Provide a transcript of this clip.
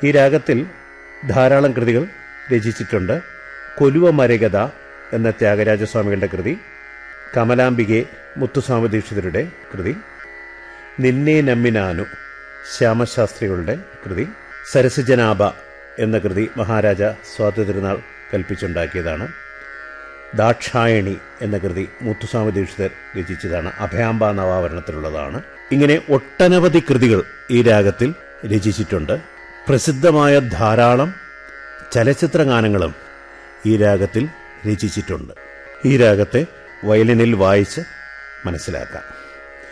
ഈ രാഗത്തിൽ ധാരാളം കൃതികൾ രചിച്ചിട്ടുണ്ട് കൊലുവ മരകഥ എന്ന ത്യാഗരാജസ്വാമികളുടെ കൃതി കമലാംബികെ മുത്തുസ്വാമി ദീക്ഷിതരുടെ കൃതി നിന്നെ നമ്മിനാനു ശ്യാമശാസ്ത്രികളുടെ കൃതി സരസജനാഭ എന്ന കൃതി മഹാരാജ സ്വാതന്ത്ര്യനാൾ കൽപ്പിച്ചുണ്ടാക്കിയതാണ് ദാക്ഷായണി എന്ന കൃതി മുത്തുസ്വാമി ദീക്ഷിതർ രചിച്ചതാണ് അഭയാംബ നവാവരണത്തിലുള്ളതാണ് ഇങ്ങനെ ഒട്ടനവധി കൃതികൾ ഈ രാഗത്തിൽ രചിച്ചിട്ടുണ്ട് പ്രസിദ്ധമായ ധാരാളം ചലച്ചിത്ര ഗാനങ്ങളും ഈ രാഗത്തിൽ രചിച്ചിട്ടുണ്ട് ഈ രാഗത്തെ വയലിനിൽ വായിച്ച് മനസ്സിലാക്കാം